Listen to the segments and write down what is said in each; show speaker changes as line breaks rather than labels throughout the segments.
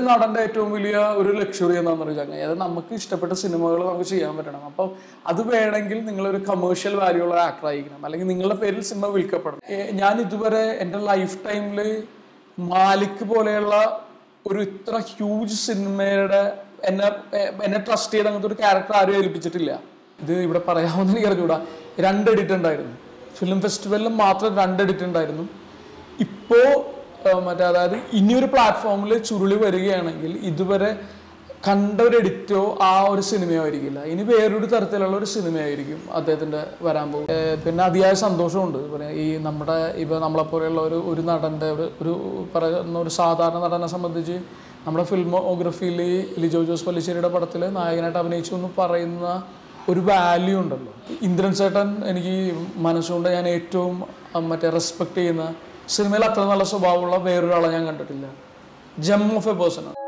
നടന്റെ ഏറ്റവും വലിയ ഒരു ലക്ഷറി എന്താണെന്ന് വെച്ചാൽ അതായത് നമുക്ക് ഇഷ്ടപ്പെട്ട സിനിമകൾ നമുക്ക് ചെയ്യാൻ പറ്റണം അപ്പോൾ അത് വേണമെങ്കിൽ നിങ്ങളൊരു കമേഴ്ഷ്യൽ വാല്യൂ ഉള്ള ആക്ടർ ആയിരിക്കണം അല്ലെങ്കിൽ നിങ്ങളുടെ പേരിൽ സിനിമ വിൽക്കപ്പെടണം ഏ, ഞാൻ ഇതുവരെ എൻ്റെ ലൈഫ് ടൈമിൽ മാലിക് പോലെയുള്ള ഒരു ഇത്ര ഹ്യൂജ് സിനിമയുടെ എന്നെ എ- എന്നെ ട്രസ്റ്റ് ചെയ്ത് അങ്ങനത്തെ ഒരു ക്യാരക്ടർ ആരും ഏൽപ്പിച്ചിട്ടില്ല ഇത് ഇവിടെ പറയാമെന്ന് എനിക്ക് അറിഞ്ഞൂടാ രണ്ട് എഡിറ്റ് ഉണ്ടായിരുന്നു ഫിലിം ഫെസ്റ്റിവലിൽ മാത്രം രണ്ട് എഡിറ്റ് ഉണ്ടായിരുന്നു ഇപ്പോ ആ, മറ്റേ അതായത് ഇനിയൊരു പ്ലാറ്റ്ഫോമിൽ ചുരുളി വരികയാണെങ്കിൽ ഇതുവരെ കണ്ട ഒരു എഡിറ്റോ ആ ഒരു സിനിമയോ ആയിരിക്കില്ല ഇനി വേറൊരു തരത്തിലുള്ള ഒരു സിനിമയായിരിക്കും അദ്ദേഹത്തിന്റെ വരാൻ പോകും ഏ, പിന്നെ അതിയായ സന്തോഷമുണ്ട് പിന്നെ ഈ നമ്മുടെ ഇപ്പൊ നമ്മളെ പോലെയുള്ള ഒരു ഒരു നടന്റെ ഒരു ഒരു പറയുന്ന ഒരു സാധാരണ നടനെ സംബന്ധിച്ച് നമ്മുടെ ഫിൽമോഗ്രഫിയിൽ ലിജോ ജോസ് പല്ലിശ്ശേരിയുടെ പടത്തിൽ നായകനായിട്ട് അഭിനയിച്ചു എന്ന് പറയുന്ന ഒരു വാല്യൂ ഉണ്ടല്ലോ ഇന്ദ്രൻ ചേട്ടൻ എനിക്ക് മനസ്സുകൊണ്ട് ഞാൻ ഏറ്റവും ആ, മറ്റേ റെസ്പെക്ട് ചെയ്യുന്ന സിനിമയിൽ അത്ര നല്ല സ്വഭാവമുള്ള വേറൊരാളെ ഞാൻ കണ്ടിട്ടില്ല ജം ഓഫ് എ പേഴ്സൺ ആണ്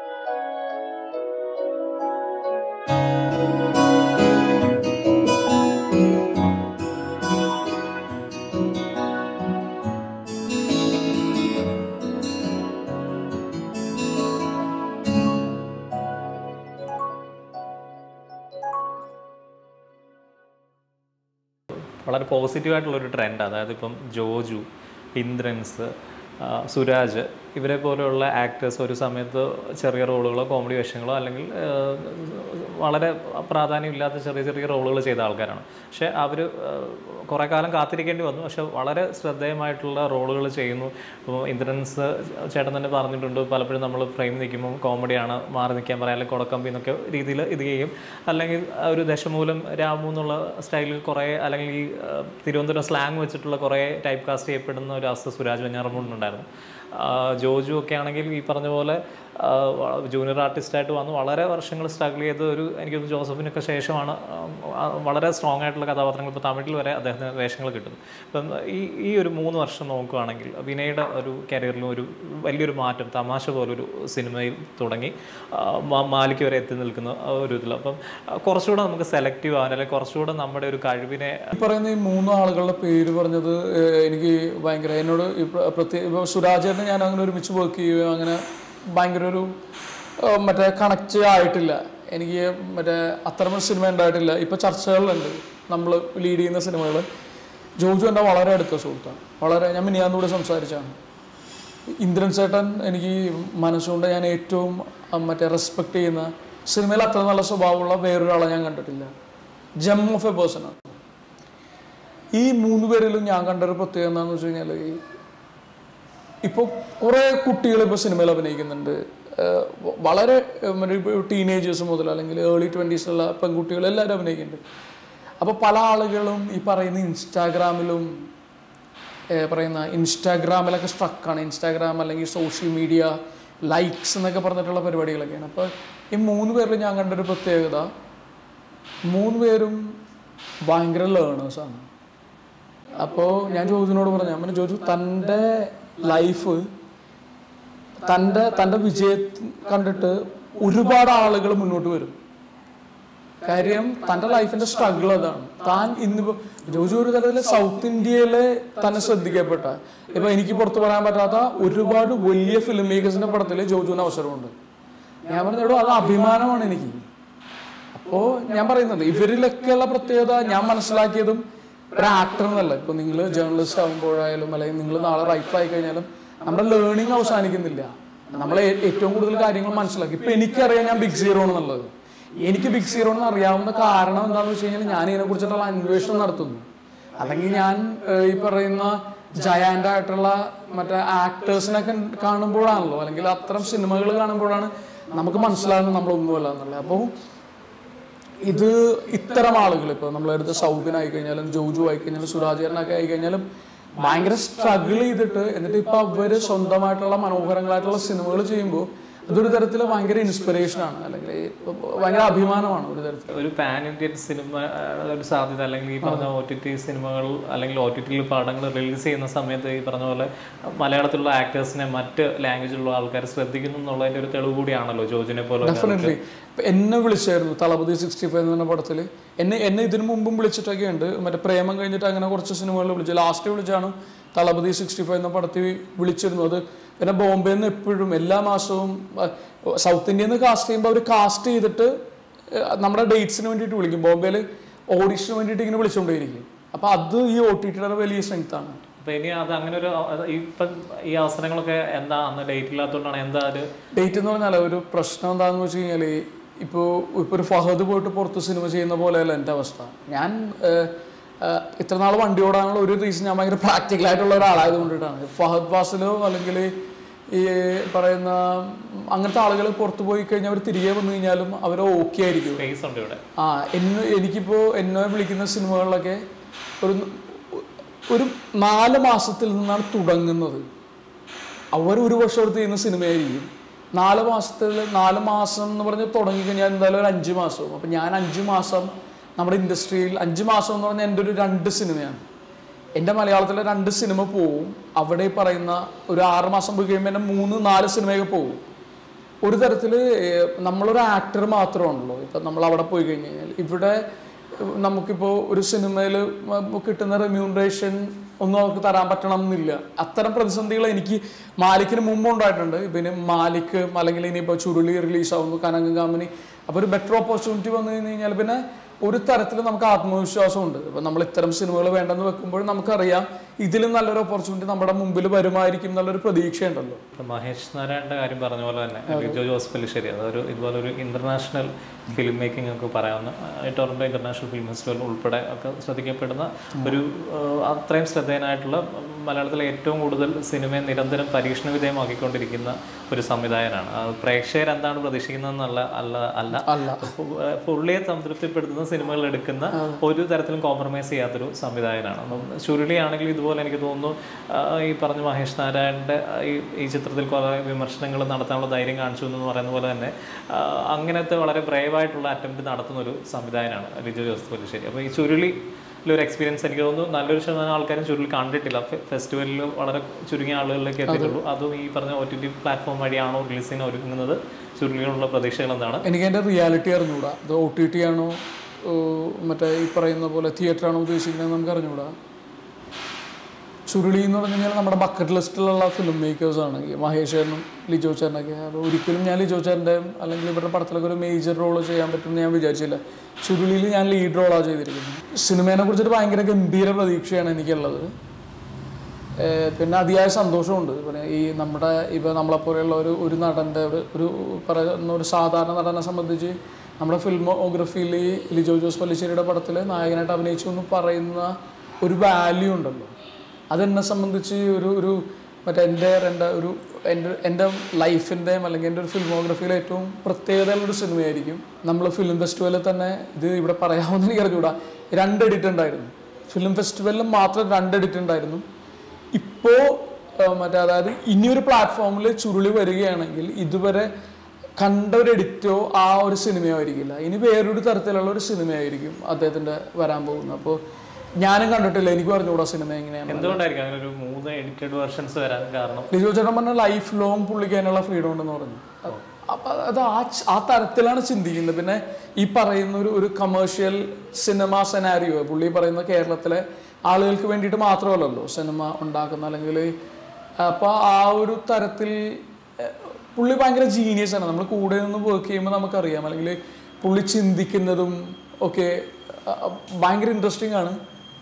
വളരെ പോസിറ്റീവായിട്ടുള്ള ഒരു ട്രെൻഡ് അതായത് ഇപ്പം ജോജു ഇന്ദ്രൻസ് ആ, സുരാജ് ഇവരെ പോലെയുള്ള ആക്ടേഴ്സ് ഒരു സമയത്ത് ചെറിയ റോളുകളോ കോമഡി വേഷങ്ങളോ അല്ലെങ്കിൽ ആ, വളരെ പ്രാധാന്യമില്ലാത്ത ചെറിയ ചെറിയ റോളുകൾ ചെയ്ത ആൾക്കാരാണ് പക്ഷേ അവർ കുറേ കാലം കാത്തിരിക്കേണ്ടി വന്നു പക്ഷെ വളരെ ശ്രദ്ധേയമായിട്ടുള്ള റോളുകൾ ചെയ്യുന്നു ഇപ്പോൾ ഇന്ദ്രൻസ് ചേട്ടൻ തന്നെ പറഞ്ഞിട്ടുണ്ട് പലപ്പോഴും നമ്മൾ ഫ്രെയിം നിൽക്കുമ്പോൾ കോമഡിയാണ് മാറി നിൽക്കാൻ പറയാം അല്ലെങ്കിൽ കൊടക്കമ്പി എന്നൊക്കെ രീതിയിൽ ഇത് ചെയ്യും അല്ലെങ്കിൽ ഒരു ദശമൂലം രാമു എന്നുള്ള സ്റ്റൈലിൽ കുറേ അല്ലെങ്കിൽ ഈ ആ, തിരുവനന്തപുരം സ്ലാങ് വെച്ചിട്ടുള്ള കുറേ ടൈപ്പ് കാസ്റ്റ് ചെയ്യപ്പെടുന്ന ഒരു അവസ്ഥ സുരാജ് വെഞ്ഞാറമ്മൂടിനുണ്ടായിരുന്നു ആ, ജോജു ഒക്കെ ആണെങ്കിൽ ഈ പറഞ്ഞ പോലെ ജൂനിയർ ആർട്ടിസ്റ്റായിട്ട് വന്ന് വളരെ വർഷങ്ങൾ സ്ട്രഗിൾ ചെയ്ത് ഒരു എനിക്ക് തോന്നുന്നു ജോസഫിനൊക്കെ ശേഷമാണ് ആ, വളരെ സ്ട്രോങ് ആയിട്ടുള്ള കഥാപാത്രങ്ങൾ ഇപ്പോൾ തമിഴിൽ വരെ അദ്ദേഹത്തിന് വേഷങ്ങൾ കിട്ടുന്നു ഇപ്പം ഈ ഈ ഒരു മൂന്ന് വർഷം നോക്കുകയാണെങ്കിൽ വിനയുടെ ഒരു കരിയറിലും ഒരു വലിയൊരു മാറ്റം തമാശ പോലൊരു സിനിമയിൽ തുടങ്ങി ആ, മാ- മാലിക്ക് വരെ എത്തി നിൽക്കുന്ന ആ ഒരു ഇതിൽ അപ്പം ആ, കുറച്ചുകൂടെ നമുക്ക് സെലക്റ്റീവ് ആവാൻ അല്ലെങ്കിൽ കുറച്ചുകൂടെ നമ്മുടെ ഒരു കഴിവിനെ
ഈ പറയുന്ന ഈ മൂന്ന് ആളുകളുടെ പേര് പറഞ്ഞത് ഏഹ്, എനിക്ക് ഭയങ്കര എന്നോട് ഈ പ്ര- പ്രത്യേക ഇപ്പോൾ സുരാജേട്ടനെ ഞാൻ അങ്ങനെ ഒരുമിച്ച് വർക്ക് ചെയ്യുകയോ അങ്ങനെ ഭയങ്കര ഒരു ഏഹ്, മറ്റേ കണക്റ്റ് ആയിട്ടില്ല എനിക്ക് മറ്റേ അത്തരമൊരു സിനിമ ഉണ്ടായിട്ടില്ല ഇപ്പോൾ ചർച്ചകളിലുണ്ട് നമ്മൾ ലീഡ് ചെയ്യുന്ന സിനിമകൾ ജോജു എൻ്റെ വളരെ അടുത്ത സുഹൃത്താണ് വളരെ ഞാൻ മിനിയാന്നൂടെ സംസാരിച്ചാണ് ഇന്ദ്രൻ ചേട്ടൻ എനിക്ക് മനസ്സുകൊണ്ട് ഞാൻ ഏറ്റവും ആ, മറ്റേ റെസ്പെക്ട് ചെയ്യുന്ന സിനിമയിൽ അത്ര നല്ല സ്വഭാവമുള്ള വേറൊരാളെ ഞാൻ കണ്ടിട്ടില്ല ജം ഓഫ് എ പേഴ്സൺ ആണ് ഈ മൂന്ന് പേരിലും ഞാൻ കണ്ടൊരു പ്രത്യേകത എന്താണെന്ന് വെച്ച് കഴിഞ്ഞാൽ ഈ ഇപ്പോൾ കുറേ കുട്ടികൾ ഇപ്പോൾ സിനിമയിൽ അഭിനയിക്കുന്നുണ്ട് ഏഹ് വ- വളരെ ടീനേജേഴ്സ് മുതൽ അല്ലെങ്കിൽ ഏർലി ട്വൻറ്റീസിലുള്ള പെൺകുട്ടികൾ എല്ലാവരും അഭിനയിക്കുന്നുണ്ട് അപ്പോൾ പല ആളുകളും ഈ പറയുന്ന ഇൻസ്റ്റാഗ്രാമിലും ഏഹ് പറയുന്ന ഇൻസ്റ്റാഗ്രാമിലൊക്കെ സ്ട്രക്കാണ് ഇൻസ്റ്റാഗ്രാം അല്ലെങ്കിൽ സോഷ്യൽ മീഡിയ ലൈക്സ് എന്നൊക്കെ പറഞ്ഞിട്ടുള്ള പരിപാടികളൊക്കെയാണ് അപ്പോൾ ഈ മൂന്ന് പേരിൽ ഞാൻ കണ്ടൊരു പ്രത്യേകത മൂന്ന് പേരും ഭയങ്കര ലേണേഴ്സാണ് അപ്പോൾ ഞാൻ ജോജുവിനോട് പറഞ്ഞു ഞാൻ പറഞ്ഞു ജോജു തൻ്റെ ലൈഫ് തൻ്റെ തൻ്റെ വിജയം കണ്ടിട്ട് ഒരുപാട് ആളുകൾ മുന്നോട്ട് വരും കാര്യം തൻ്റെ ലൈഫിന്റെ സ്ട്രഗിൾ അതാണ് താൻ ഇന്നിപ്പോ ജോജു ഒരു തരത്തില് സൗത്ത് ഇന്ത്യയിലെ തന്നെ ശ്രദ്ധിക്കപ്പെട്ട ഇപ്പൊ എനിക്ക് പുറത്തു പറയാൻ പറ്റാത്ത ഒരുപാട് വലിയ ഫിലിം മേക്കേഴ്സിന്റെ പടത്തിൽ ജോജുവിന് അവസരമുണ്ട് ഞാൻ പറഞ്ഞോ അത് അഭിമാനമാണ് എനിക്ക് അപ്പോ ഞാൻ പറയുന്നത് ഇവരിലൊക്കെയുള്ള പ്രത്യേകത ഞാൻ മനസ്സിലാക്കിയതും ഒരു ആക്ടർ എന്നല്ല ഇപ്പൊ നിങ്ങൾ ജേർണലിസ്റ്റ് ആകുമ്പോഴായാലും അല്ലെങ്കിൽ നിങ്ങൾ നാളെ റൈറ്റർ ആയി കഴിഞ്ഞാലും നമ്മുടെ ലേണിംഗ് അവസാനിക്കുന്നില്ല നമ്മൾ ഏറ്റവും കൂടുതൽ കാര്യങ്ങൾ മനസ്സിലാക്കി ഇപ്പൊ എനിക്കറിയാം ഞാൻ ബിഗ് സീറോ എന്നുള്ളത് എനിക്ക് ബിഗ് സീറോ എന്ന് അറിയാവുന്ന കാരണം എന്താണെന്ന് വെച്ച് കഴിഞ്ഞാൽ ഞാൻ ഇതിനെ കുറിച്ചിട്ടുള്ള അന്വേഷണം നടത്തുന്നു അല്ലെങ്കിൽ ഞാൻ ഏഹ്, ഈ പറയുന്ന ജയാന്റ് ആയിട്ടുള്ള മറ്റേ ആക്ടേഴ്സിനൊക്കെ കാണുമ്പോഴാണല്ലോ അല്ലെങ്കിൽ അത്തരം സിനിമകൾ കാണുമ്പോഴാണ് നമുക്ക് മനസ്സിലാകുന്നത് നമ്മളൊന്നുമല്ല എന്നുള്ളത് അപ്പോൾ ഇത് ഇത്തരം ആളുകൾ ഇപ്പോൾ നമ്മളെടുത്ത് സൗബിൻ ആയി കഴിഞ്ഞാലും ജോജു ആയി കഴിഞ്ഞാലും സുരാജേരനൊക്കെ ആയി കഴിഞ്ഞാലും ഭയങ്കര സ്ട്രഗിൾ ചെയ്തിട്ട് എന്നിട്ട് ഇപ്പൊ അവര് സ്വന്തമായിട്ടുള്ള മനോഹരങ്ങളായിട്ടുള്ള സിനിമകൾ ചെയ്യുമ്പോൾ അതൊരു തരത്തിൽ ഭയങ്കര ഇൻസ്പിറേഷൻ ആണ് അല്ലെങ്കിൽ ഭയങ്കര അഭിമാനമാണ് ഒരു തരത്തിൽ
ഒരു പാൻ ഇന്ത്യൻ സിനിമ ആ, ഒരു സാധ്യത അല്ലെങ്കിൽ ഈ പറഞ്ഞ ഒ ടി ടി സിനിമകൾ അല്ലെങ്കിൽ ഒ ടി ടിയിൽ പടങ്ങൾ റിലീസ് ചെയ്യുന്ന സമയത്ത് ഈ പറഞ്ഞ പോലെ മലയാളത്തിലുള്ള ആക്ടേഴ്സിനെ മറ്റ് ലാംഗ്വേജിലുള്ള ആൾക്കാർ ശ്രദ്ധിക്കുന്നു എന്നുള്ളതിന്റെ ഒരു തെളിവ് കൂടിയാണല്ലോ ജോജിനെ പോലെ
ഡെഫിനറ്റ്ലി എന്നെ വിളിച്ചായിരുന്നു തളപതി സിക്സ്റ്റി ഫൈവ് എന്ന് പറഞ്ഞ പടത്തിൽ എന്നെ എന്നെ ഇതിനു മുമ്പും വിളിച്ചിട്ടൊക്കെ ഉണ്ട് മറ്റേ പ്രേമം കഴിഞ്ഞിട്ട് അങ്ങനെ കുറച്ച് സിനിമകളിൽ വിളിച്ചു ലാസ്റ്റ് വിളിച്ചാണ് തളപതി സിക്സ്റ്റി ഫൈവ് എന്ന പടത്തിൽ വിളിച്ചിരുന്നു അത് പിന്നെ ബോംബെയിൽ നിന്ന് എപ്പോഴും എല്ലാ മാസവും അഹ് സൗത്ത് ഇന്ത്യയിൽ നിന്ന് കാസ്റ്റ് ചെയ്യുമ്പോൾ അവർ കാസ്റ്റ് ചെയ്തിട്ട് അഹ് നമ്മുടെ ഡേറ്റ്സിന് വേണ്ടിയിട്ട് വിളിക്കും ബോംബെയിൽ ഓഡിഷന് വേണ്ടിയിട്ട് ഇങ്ങനെ വിളിച്ചുകൊണ്ടേയിരിക്കും അപ്പോൾ അത് ഈ ഒ ടി ടിയുടെ വലിയ സ്ട്രെങ്ത് ആണ്
അപ്പൊ ഇനി അത് അങ്ങനെ ഒരു അത് ഇപ്പം ഈ അവസരങ്ങളൊക്കെ എന്താ അന്ന് ഡേറ്റ് ഇല്ലാത്തതുകൊണ്ടാണ് എന്താ ഒരു
ഡേറ്റ് എന്ന് പറഞ്ഞാൽ ഒരു പ്രശ്നം എന്താണെന്ന് വെച്ച് കഴിഞ്ഞാൽ ഇപ്പോൾ ഇപ്പോൾ ഒരു ഫഹദ് പോയിട്ട് പുറത്ത് സിനിമ ചെയ്യുന്ന പോലെയല്ല എൻ്റെ അവസ്ഥ ഞാൻ ഏഹ്, ഏഹ്, ഇത്ര നാൾ വണ്ടി ഓടാനുള്ള ഒരു റീസൺ ഞാൻ ഭയങ്കര പ്രാക്ടിക്കൽ ആയിട്ടുള്ള ഒരാളായത് കൊണ്ടിട്ടാണ് ഫഹദ് ഫാസിലോ അല്ലെങ്കിൽ ഈ പറയുന്ന അങ്ങനത്തെ ആളുകൾ പുറത്ത് പോയി കഴിഞ്ഞാൽ അവർ തിരികെ വന്നു കഴിഞ്ഞാലും അവർ ഓക്കെ ആയിരിക്കും
സ്പേസ് ഉണ്ട് ഇവിടെ
ആ എന്നെ എനിക്കിപ്പോൾ എന്നെ വിളിക്കുന്ന സിനിമകളിലൊക്കെ ഒരു ഒരു നാല് മാസത്തിൽ നിന്നാണ് തുടങ്ങുന്നത് അവർ ഒരു വർഷം എടുത്ത് ചെയ്യുന്ന സിനിമയായിരിക്കും നാല് മാസത്തിൽ നാല് മാസം എന്ന് പറഞ്ഞ് തുടങ്ങിക്കഴിഞ്ഞാൽ എന്തായാലും ഒരു അഞ്ച് മാസവും അപ്പം ഞാൻ അഞ്ച് മാസം നമ്മുടെ ഇൻഡസ്ട്രിയിൽ അഞ്ച് മാസം എന്ന് പറഞ്ഞാൽ എൻ്റെ ഒരു രണ്ട് സിനിമയാണ് എൻ്റെ മലയാളത്തിലെ രണ്ട് സിനിമ പോവും അവിടെ ഈ പറയുന്ന ഒരു ആറ് മാസം പോയി കഴിയുമ്പോൾ എൻ്റെ മൂന്ന് നാല് സിനിമയൊക്കെ പോകും ഒരു തരത്തിൽ നമ്മളൊരു ആക്ടർ മാത്രമാണല്ലോ ഇപ്പം നമ്മൾ അവിടെ പോയി കഴിഞ്ഞ് കഴിഞ്ഞാൽ ഇവിടെ നമുക്കിപ്പോൾ ഒരു സിനിമയിൽ കിട്ടുന്ന റെമ്യൂണറേഷൻ ഒന്നും അവർക്ക് തരാൻ പറ്റണം എന്നില്ല അത്തരം പ്രതിസന്ധികൾ എനിക്ക് മാലിക്കിന് മുമ്പ് ഉണ്ടായിട്ടുണ്ട് പിന്നെ മാലിക്ക് അല്ലെങ്കിൽ ഇനിയിപ്പോൾ ചുരുളി റിലീസാവുന്നു കനകം കാമിനി അപ്പോൾ ഒരു ബെറ്റർ ഓപ്പർച്യൂണിറ്റി വന്നു കഴിഞ്ഞ് കഴിഞ്ഞാൽ പിന്നെ ഒരു തരത്തിൽ നമുക്ക് ആത്മവിശ്വാസമുണ്ട് ഇപ്പം നമ്മൾ ഇത്തരം സിനിമകൾ വേണ്ടെന്ന് വെക്കുമ്പോൾ നമുക്കറിയാം ഇതിലും നല്ലൊരു ഓപ്പർച്യൂണിറ്റി നമ്മുടെ മുമ്പിൽ വരുമായിരിക്കും എന്നുള്ളൊരു പ്രതീക്ഷയുണ്ടല്ലോ
ഇപ്പൊ മഹേഷ് നാരായണന്റെ കാര്യം പറഞ്ഞ പോലെ തന്നെ ലിജോ ജോസ് പല്ലിശ്ശേരി അതൊരു ഇതുപോലെ ഒരു ഇന്റർനാഷണൽ ഫിലിം മേക്കിംഗ് ഒക്കെ പറയാവുന്ന ആ, ടൊറന്റോ ഇന്റർനാഷണൽ ഫിലിം ഫെസ്റ്റിവൽ ഉൾപ്പെടെ ഒക്കെ ശ്രദ്ധിക്കപ്പെടുന്ന ഒരു ആ, അത്രയും ശ്രദ്ധേയനായിട്ടുള്ള മലയാളത്തിലെ ഏറ്റവും കൂടുതൽ സിനിമയെ നിരന്തരം പരീക്ഷണ വിധേയമാക്കിക്കൊണ്ടിരിക്കുന്ന ഒരു സംവിധായകനാണ് ആ, പ്രേക്ഷകർ എന്താണ് പ്രതീക്ഷിക്കുന്നതെന്നല്ല അല്ല അല്ല
അല്ല
പു- പുള്ളിയെ സംതൃപ്തിപ്പെടുത്തുന്ന സിനിമകൾ എടുക്കുന്ന ഒരു തരത്തിലും കോംപ്രമൈസ് ചെയ്യാത്തൊരു സംവിധായകനാണ് അപ്പം ചുരുളിയാണെങ്കിൽ ഇതുപോലെ എനിക്ക് തോന്നുന്നു ആ, ഈ പറഞ്ഞ മഹേഷ് നാരായണന്റെ ആ, ഈ ഈ ചിത്രത്തിൽ കുറേ വിമർശനങ്ങൾ നടത്താനുള്ള ധൈര്യം കാണിച്ചു എന്ന് പറയുന്ന പോലെ തന്നെ ആ, അങ്ങനത്തെ വളരെ ബ്രേവായിട്ടുള്ള അറ്റംപ്റ്റ് നടത്തുന്ന ഒരു സംവിധായകനാണ് ലിജോ ജോസഫ് പല്ലിശ്ശേരി അപ്പോൾ ഈ ചുരുളി ഒരു എക്സ്പീരിയൻസ് എനിക്ക് തോന്നുന്നു നല്ലൊരു ശതമാനം ആൾക്കാരും ചുരുളി കണ്ടിട്ടില്ല ഫെ- ഫെസ്റ്റിവലിൽ വളരെ ചുരുങ്ങിയ ആളുകളിലേക്ക് എത്തിയിട്ടുള്ളൂ അതും ഈ പറഞ്ഞ ഒ ടി ടി പ്ലാറ്റ്ഫോം വഴിയാണോ റിലീസിന് ഒരുങ്ങുന്നത് ചുരുളിയുള്ള പ്രതീക്ഷകൾ എന്താണ്
എനിക്ക് അതിൻ്റെ റിയാലിറ്റി അറിഞ്ഞുകൂടാ ഇത് ഒ ടി ടി ആണോ ഓ, മറ്റേ ഈ പറയുന്ന പോലെ തിയേറ്റർ ആണോ ഉദ്ദേശിക്കുന്നത് നമുക്ക് അറിഞ്ഞുകൂടാ ചുരുളി എന്ന് പറഞ്ഞു കഴിഞ്ഞാൽ നമ്മുടെ ബക്കറ്റ് ലിസ്റ്റിലുള്ള ഫിലിം മേക്കേഴ്സാണ് ഈ മഹേഷ് ചേട്ടനും ലിജോ ചേട്ടനൊക്കെ അപ്പോൾ ഒരിക്കലും ഞാൻ ലിജോ ചേട്ടൻ്റെ അല്ലെങ്കിൽ ഇവരുടെ പടത്തിലൊക്കെ ഒരു മേജർ റോൾ ചെയ്യാൻ പറ്റുമെന്ന് ഞാൻ വിചാരിച്ചില്ല ചുരുളിയിൽ ഞാൻ ലീഡ് റോളാണ് ചെയ്തിരിക്കുന്നത് സിനിമേനെ കുറിച്ചൊരു ഭയങ്കര ഗംഭീര പ്രതീക്ഷയാണ് എനിക്കുള്ളത് ഏഹ് പിന്നെ അതിയായ സന്തോഷമുണ്ട് പിന്നെ ഈ നമ്മുടെ ഇപ്പോൾ നമ്മളെപ്പോലെയുള്ള ഒരു ഒരു നടൻ്റെ ഒരു ഒരു പറയുന്ന ഒരു സാധാരണ നടനെ സംബന്ധിച്ച് നമ്മുടെ ഫിൽമോഗ്രഫിയിൽ ലിജോ ജോസ് പല്ലിശ്ശേരിയുടെ പടത്തിൽ നായകനായിട്ട് അഭിനയിച്ചു എന്ന് പറയുന്ന ഒരു വാല്യൂ ഉണ്ടല്ലോ അതെന്നെ സംബന്ധിച്ച് ഒരു ഒരു മറ്റേ എൻ്റെ എൻ്റെ ഒരു എൻ്റെ എൻ്റെ ലൈഫിൻ്റെയും അല്ലെങ്കിൽ എൻ്റെ ഒരു ഫിൽമോഗ്രഫിയിലെ ഏറ്റവും പ്രത്യേകതയുള്ളൊരു സിനിമയായിരിക്കും നമ്മൾ ഫിലിം ഫെസ്റ്റിവലിൽ തന്നെ ഇത് ഇവിടെ പറയാമെന്ന് എനിക്ക് അറിഞ്ഞൂടാ രണ്ട് എഡിറ്റ് ഉണ്ടായിരുന്നു ഫിലിം ഫെസ്റ്റിവലിൽ മാത്രം രണ്ട് എഡിറ്റ് ഉണ്ടായിരുന്നു ഇപ്പോൾ മറ്റേ അതായത് ഇനിയൊരു പ്ലാറ്റ്ഫോമിൽ ചുരുളി വരികയാണെങ്കിൽ ഇതുവരെ കണ്ട ഒരു എഡിറ്റോ ആ ഒരു സിനിമയോ ആയിരിക്കില്ല ഇനി വേറൊരു തരത്തിലുള്ള ഒരു സിനിമയായിരിക്കും അദ്ദേഹത്തിൻ്റെ വരാൻ പോകുന്നത് അപ്പോൾ ഞാനും കണ്ടിട്ടില്ല എനിക്ക് പറഞ്ഞുകൂടാ സിനിമ എങ്ങനെയാണ്
എന്തുകൊണ്ടായിരിക്കും അങ്ങനെ ഒരു മൂന്ന് എഡിറ്റഡ് വെർഷൻസ് വരാൻ കാരണം
ലിജോ ചേട്ടൻ പറഞ്ഞ ലൈഫ് ലോങ് പുള്ളിക്ക് അതിനുള്ള ഫ്രീഡം ഉണ്ടെന്ന് പറഞ്ഞു അപ്പൊ അത് ആ ച- ആ തരത്തിലാണ് ചിന്തിക്കുന്നത് പിന്നെ ഈ പറയുന്ന ഒരു ഒരു കമേഴ്ഷ്യൽ സിനിമ സെനാരിയോ പുള്ളി പറയുന്ന കേരളത്തിലെ ആളുകൾക്ക് വേണ്ടിയിട്ട് മാത്രമല്ലല്ലോ സിനിമ ഉണ്ടാക്കുന്ന അല്ലെങ്കിൽ അപ്പോൾ ആ ഒരു തരത്തിൽ ഏഹ്, പുള്ളി ഭയങ്കര ജീനിയസ് ആണ് നമ്മൾ കൂടെ നിന്ന് വർക്ക് ചെയ്യുമ്പോൾ നമുക്കറിയാം അല്ലെങ്കിൽ പുള്ളി ചിന്തിക്കുന്നതും ഒക്കെ അഹ് ഭയങ്കര ഇൻട്രസ്റ്റിംഗ് ആണ്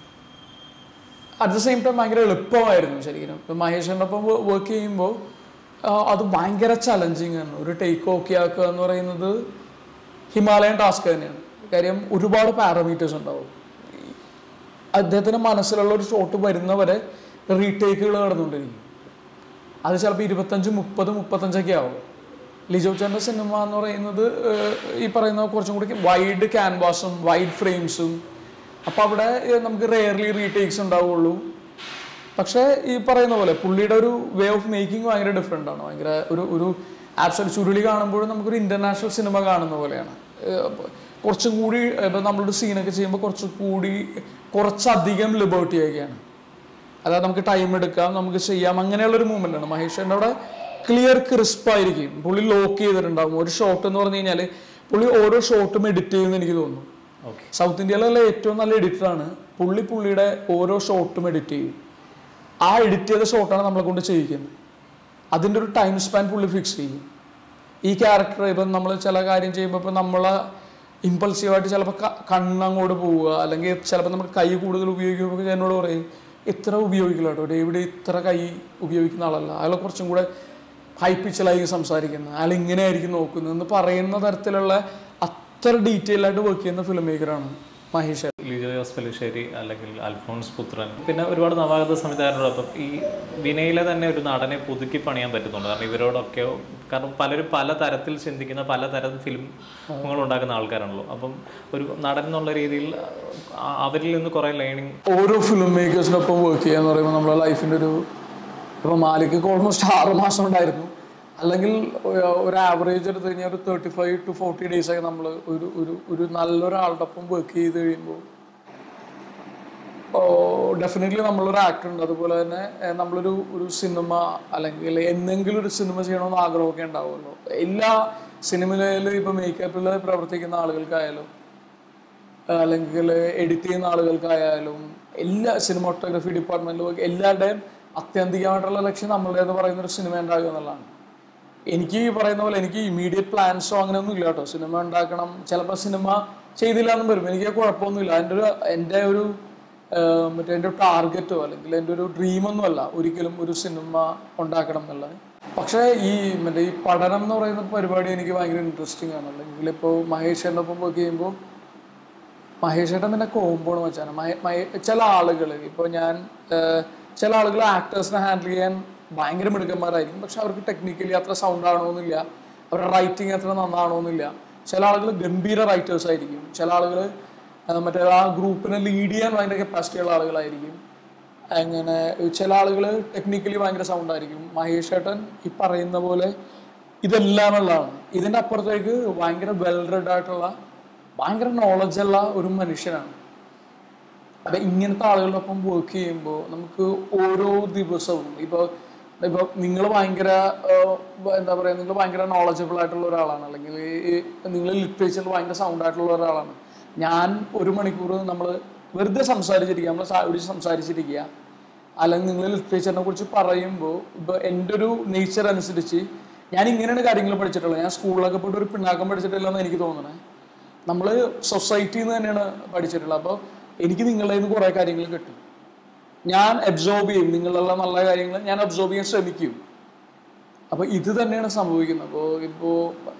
അറ്റ് ദ സെയിം ടൈം ഭയങ്കര എളുപ്പമായിരുന്നു ശരിക്കും ഇപ്പം മഹേഷിൻ്റെ ഒപ്പം വർക്ക് ചെയ്യുമ്പോൾ അത് ഭയങ്കര ചലഞ്ചിങ് ആണ് ഒരു ടേക്ക് ഓക്കെ ആക്കുക എന്ന് പറയുന്നത് ഹിമാലയൻ ടാസ്ക് തന്നെയാണ് കാര്യം ഒരുപാട് പാരാമീറ്റേഴ്സ് ഉണ്ടാവും ഈ അദ്ദേഹത്തിൻ്റെ മനസ്സിലുള്ള ഒരു ഷോട്ട് വരുന്നവരെ റീടേക്കുകൾ നടന്നുകൊണ്ടിരിക്കും അത് ചിലപ്പോൾ ഇരുപത്തഞ്ച് മുപ്പത് മുപ്പത്തഞ്ചൊക്കെ ആവും ലിജോ ചേട്ടൻ്റെ സിനിമ എന്ന് പറയുന്നത് ഏഹ്, ഈ പറയുന്ന കുറച്ചും കൂടി വൈഡ് ക്യാൻവാസും വൈഡ് ഫ്രെയിംസും അപ്പോൾ അവിടെ ഏഹ്, നമുക്ക് റെയർലി റീടേക്സ് ഉണ്ടാവുള്ളൂ പക്ഷേ ഈ പറയുന്ന പോലെ പുള്ളിയുടെ ഒരു വേ ഓഫ് മേക്കിംഗ് ഭയങ്കര ഡിഫറെൻ്റ് ആണ് ഭയങ്കര ഒരു ഒരു ആബ്സൽ ചുരുളി കാണുമ്പോഴും നമുക്കൊരു ഇൻ്റർനാഷണൽ സിനിമ കാണുന്ന പോലെയാണ് ഏഹ്, അപ്പൊ കുറച്ചും കൂടി ഇപ്പം നമ്മളൊരു സീനൊക്കെ ചെയ്യുമ്പോൾ കുറച്ചും കൂടി കുറച്ചധികം ലിബേർട്ടി ഒക്കെയാണ് അതായത് നമുക്ക് ടൈം എടുക്കാം നമുക്ക് ചെയ്യാം അങ്ങനെയുള്ളൊരു മൂവ്മെൻ്റ് ആണ് മഹേഷിൻ്റെ അവിടെ ക്ലിയർ ക്രിസ്പ് ആയിരിക്കും പുള്ളി ലോക്ക് ചെയ്തിട്ടുണ്ടാകും ഒരു ഷോട്ട് എന്ന് പറഞ്ഞു കഴിഞ്ഞാൽ പുള്ളി ഓരോ ഷോട്ടും എഡിറ്റ് ചെയ്യുമെന്ന് എനിക്ക് തോന്നുന്നു
ഓക്കെ
സൗത്ത് ഇന്ത്യയിലുള്ള ഏറ്റവും നല്ല എഡിറ്ററാണ് പുള്ളി പുള്ളിയുടെ ഓരോ ഷോട്ടും എഡിറ്റ് ചെയ്യും ആ എഡിറ്റ് ചെയ്ത ഷോട്ടാണ് നമ്മളെ കൊണ്ട് ചെയ്യിക്കുന്നത് അതിൻ്റെ ഒരു ടൈം സ്പാൻ പുള്ളി ഫിക്സ് ചെയ്യും ഈ ക്യാരക്ടർ ഇപ്പം നമ്മൾ ചില കാര്യം ചെയ്യുമ്പോൾ ഇപ്പം നമ്മൾ ഇമ്പൾസീവായിട്ട് ചിലപ്പോൾ കണ്ണങ്ങോട്ട് പോവുക അല്ലെങ്കിൽ ചിലപ്പോൾ നമ്മൾ കൈ കൂടുതൽ ഉപയോഗിക്കുമ്പോൾ എന്നോട് പറയും ഇത്ര ഉപയോഗിക്കില്ല കേട്ടോ ഡേവിഡ് ഇത്ര കൈ ഉപയോഗിക്കുന്ന ആളല്ല അയാൾ കുറച്ചും കൂടെ ഹൈ പിച്ചിലായിരിക്കും സംസാരിക്കുന്നത് അയാൾ ഇങ്ങനെ ആയിരിക്കും നോക്കുന്നത് എന്ന് പറയുന്ന തരത്തിലുള്ള അത്ര ഡീറ്റെയിൽ ആയിട്ട് വർക്ക് ചെയ്യുന്ന ഫിലിം മേക്കറാണ് മഹേഷ്
ലിജോ ജോസ് പെലിശ്ശേരി അല്ലെങ്കിൽ അൽഫോൺസ് പുത്രൻ പിന്നെ ഒരുപാട് നവാഗത സംവിധായകരോടൊപ്പം ഈ വിനയിലെ തന്നെ ഒരു നടനെ പുതുക്കി പണിയാൻ പറ്റുന്നുണ്ട് കാരണം ഇവരോടൊക്കെ കാരണം പലരും പല തരത്തിൽ ചിന്തിക്കുന്ന പലതരം ഫിലിമുകൾ ഉണ്ടാക്കുന്ന ആൾക്കാരാണല്ലോ അപ്പം ഒരു നടൻ എന്നുള്ള രീതിയിൽ ആ- അവരിൽ നിന്ന് കുറേ ലേണിംഗ്
ഓരോ ഫിലിം മേക്കേഴ്സിനൊപ്പം വർക്ക് ചെയ്യുക എന്ന് പറയുമ്പോൾ നമ്മളെ ലൈഫിൻ്റെ ഒരു ഇപ്പോൾ മാലിക്കൊക്കെ ഓൾമോസ്റ്റ് ആറ് മാസം ഉണ്ടായിരുന്നു അല്ലെങ്കിൽ ഒരു- ഒരു ആവറേജ് എടുത്ത് കഴിഞ്ഞാൽ ഒരു thirty five to forty days ഒക്കെ നമ്മൾ ഒരു ഒരു ഒരു നല്ലൊരാളുടെ ഒപ്പം വർക്ക് ചെയ്ത് കഴിയുമ്പോൾ ഡെഫിനറ്റ്ലി നമ്മളൊരു ആക്ടർ ഉണ്ട് അതുപോലെ തന്നെ ഏഹ്, നമ്മളൊരു ഒരു സിനിമ അല്ലെങ്കിൽ എന്തെങ്കിലും ഒരു സിനിമ ചെയ്യണമെന്ന് ആഗ്രഹമൊക്കെ ഉണ്ടാവുമല്ലോ എല്ലാ സിനിമയിലും ഇപ്പം മേക്കപ്പിൽ പ്രവർത്തിക്കുന്ന ആളുകൾക്കായാലും അല്ലെങ്കിൽ എഡിറ്റ് ചെയ്യുന്ന ആളുകൾക്കായാലും എല്ലാ സിനിമാട്ടോഗ്രഫി ഡിപ്പാർട്ട്മെന്റിലും എല്ലാവരുടെയും അത്യന്തികമായിട്ടുള്ള ലക്ഷ്യം നമ്മളുടേത് പറയുന്ന ഒരു സിനിമ ഉണ്ടാകുക എന്നുള്ളതാണ് എനിക്ക് ഈ പറയുന്ന പോലെ എനിക്ക് ഇമീഡിയറ്റ് പ്ലാൻസോ അങ്ങനെയൊന്നും ഇല്ല കേട്ടോ സിനിമ ഉണ്ടാക്കണം ചിലപ്പോൾ സിനിമ ചെയ്തില്ല എന്നും വരും എനിക്ക് കുഴപ്പമൊന്നുമില്ല എൻ്റെ ഒരു എൻ്റെ ഒരു ആഹ്, മറ്റേ എൻ്റെ ടാർഗറ്റോ അല്ലെങ്കിൽ എൻ്റെ ഒരു ഡ്രീമൊന്നും അല്ല ഒരിക്കലും ഒരു സിനിമ ഉണ്ടാക്കണം എന്നുള്ളത് പക്ഷേ ഈ മറ്റേ ഈ പഠനം എന്ന് പറയുന്ന പരിപാടി എനിക്ക് ഭയങ്കര ഇൻട്രസ്റ്റിംഗ് ആണ് അല്ലെങ്കിൽ ഇപ്പോൾ മഹേഷ് ഒപ്പം വർക്ക് ചെയ്യുമ്പോൾ മഹേഷ് ഏട്ടൻ തന്നെ കോമ്പാണ് വെച്ചാണ് ചില ആളുകൾ ഇപ്പോൾ ഞാൻ ഏഹ്, ചില ആളുകൾ ആക്ടേഴ്സിനെ ഹാൻഡിൽ ചെയ്യാൻ ഭയങ്കര മിടുക്കന്മാരായിരിക്കും പക്ഷെ അവർക്ക് ടെക്നിക്കലി അത്ര സൗണ്ട് ആണോന്നില്ല അവരുടെ റൈറ്റിംഗ് അത്ര നന്നാണോന്നില്ല ചില ആളുകൾ ഗംഭീര റൈറ്റേഴ്സ് ആയിരിക്കും ചില ആളുകൾ മറ്റേ ആ ഗ്രൂപ്പിനെ ലീഡ് ചെയ്യാൻ ഭയങ്കര കപ്പാസിറ്റി ഉള്ള ആളുകളായിരിക്കും അങ്ങനെ ചില ആളുകൾ ടെക്നിക്കലി ഭയങ്കര സൗണ്ട് ആയിരിക്കും മഹേഷ് ഏട്ടൻ ഈ പറയുന്ന പോലെ ഇതെല്ലാം ഉള്ളതാണ് ഇതിൻ്റെ അപ്പുറത്തേക്ക് ഭയങ്കര വെൽ റെഡ് ആയിട്ടുള്ള ഭയങ്കര നോളജ് ഉള്ള ഒരു മനുഷ്യനാണ് അപ്പൊ ഇങ്ങനത്തെ ആളുകളോടൊപ്പം വർക്ക് ചെയ്യുമ്പോൾ നമുക്ക് ഓരോ ദിവസവും ഇപ്പോൾ ഇപ്പോൾ നിങ്ങൾ ഭയങ്കര ആഹ്, എന്താ പറയുക നിങ്ങൾ ഭയങ്കര നോളജബിൾ ആയിട്ടുള്ള ഒരാളാണ് അല്ലെങ്കിൽ നിങ്ങൾ ലിറ്ററേച്ചറിൽ ഭയങ്കര സൗണ്ട് ആയിട്ടുള്ള ഒരാളാണ് ഞാൻ ഒരു മണിക്കൂർ നമ്മൾ വെറുതെ സംസാരിച്ചിരിക്കുക നമ്മൾ സാരി സംസാരിച്ചിരിക്കുക അല്ലെങ്കിൽ നിങ്ങൾ ലിറ്ററേച്ചറിനെ കുറിച്ച് പറയുമ്പോൾ ഇപ്പോൾ എൻ്റെ ഒരു നേച്ചർ അനുസരിച്ച് ഞാൻ ഇങ്ങനെയാണ് കാര്യങ്ങൾ പഠിച്ചിട്ടുള്ളത് ഞാൻ സ്കൂളിലൊക്കെ പോയിട്ട് ഒരു പിണ്ണാക്കം പഠിച്ചിട്ടില്ലെന്ന് എനിക്ക് തോന്നണേ നമ്മൾ സൊസൈറ്റിയിൽ നിന്ന് തന്നെയാണ് പഠിച്ചിട്ടുള്ളത് അപ്പോൾ എനിക്ക് നിങ്ങളുടെ നിന്ന് കുറേ കാര്യങ്ങൾ കിട്ടും ഞാൻ അബ്സോർബ് ചെയ്യും നിങ്ങളുള്ള നല്ല കാര്യങ്ങൾ ഞാൻ അബ്സോർബ് ചെയ്യാൻ ശ്രമിക്കും അപ്പോൾ ഇത് തന്നെയാണ് സംഭവിക്കുന്നത് അപ്പോൾ ഇപ്പോൾ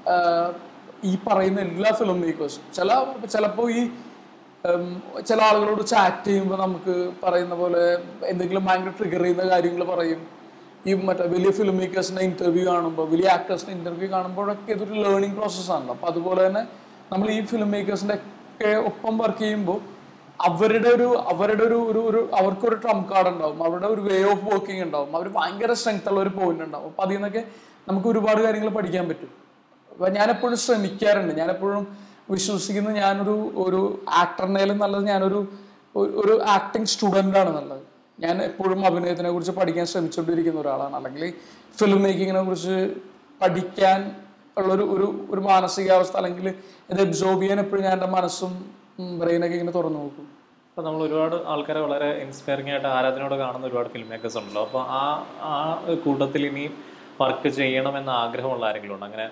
ഈ പറയുന്ന എല്ലാ ഫിലിം മേക്കേഴ്സും ചില ചിലപ്പോൾ ഈ ഉം, ചില ആളുകളോട് ചാറ്റ് ചെയ്യുമ്പോൾ നമുക്ക് പറയുന്ന പോലെ എന്തെങ്കിലും ഭയങ്കര ട്രിഗർ ചെയ്യുന്ന കാര്യങ്ങൾ പറയും ഈ മറ്റേ വലിയ ഫിലിം മേക്കേഴ്സിന്റെ ഇന്റർവ്യൂ കാണുമ്പോൾ വലിയ ആക്ടേഴ്സിന്റെ ഇന്റർവ്യൂ കാണുമ്പോഴൊക്കെ ഇതൊരു ലേണിംഗ് പ്രോസസ് ആണല്ലോ അപ്പൊ അതുപോലെ തന്നെ നമ്മൾ ഈ ഫിലിം മേക്കേഴ്സിന്റെ ഒക്കെ ഒപ്പം വർക്ക് ചെയ്യുമ്പോൾ അവരുടെ ഒരു അവരുടെ ഒരു ഒരു ഒരു അവർക്കൊരു ട്രം കാർഡ് ഉണ്ടാവും അവരുടെ ഒരു വേ ഓഫ് വർക്കിംഗ് ഉണ്ടാവും അവർ ഭയങ്കര സ്ട്രെങ്ത് ഉള്ള ഒരു പോയിന്റ് ഉണ്ടാവും അപ്പൊ അതിൽ നിന്നൊക്കെ നമുക്ക് ഒരുപാട് കാര്യങ്ങൾ പഠിക്കാൻ പറ്റും അപ്പൊ ഞാനെപ്പോഴും ശ്രമിക്കാറുണ്ട് ഞാനെപ്പോഴും വിശ്വസിക്കുന്നത് ഞാനൊരു ഒരു ആക്ടറിനേലും നല്ലത് ഞാനൊരു ഒരു- ഒരു ആക്ടിങ് സ്റ്റുഡൻ്റ് ആണ് നല്ലത് ഞാൻ എപ്പോഴും അഭിനയത്തിനെ കുറിച്ച് പഠിക്കാൻ ശ്രമിച്ചുകൊണ്ടിരിക്കുന്ന ഒരാളാണ് അല്ലെങ്കിൽ ഫിലിം മേക്കിങ്ങിനെ കുറിച്ച് പഠിക്കാൻ ഉള്ളൊരു ഒരു ഒരു മാനസികാവസ്ഥ അല്ലെങ്കിൽ ഇത് അബ്സോർബ് ചെയ്യാൻ എപ്പോഴും ഞാൻ എൻ്റെ മനസ്സും ബ്രെയിനൊക്കെ ഇങ്ങനെ തുറന്നു നോക്കും
അപ്പോൾ നമ്മൾ ഒരുപാട് ആൾക്കാരെ വളരെ ഇൻസ്പയറിംഗ് ആയിട്ട് ആരാധനയോടെ കാണുന്ന ഒരുപാട് ഫിലിം മേക്കേഴ്സ് ഉണ്ടല്ലോ അപ്പോൾ ആ ആ കൂട്ടത്തിൽ ഇനി വർക്ക് ചെയ്യണമെന്ന ആഗ്രഹമുള്ള ആരെങ്കിലും ഉണ്ടോ അങ്ങനെ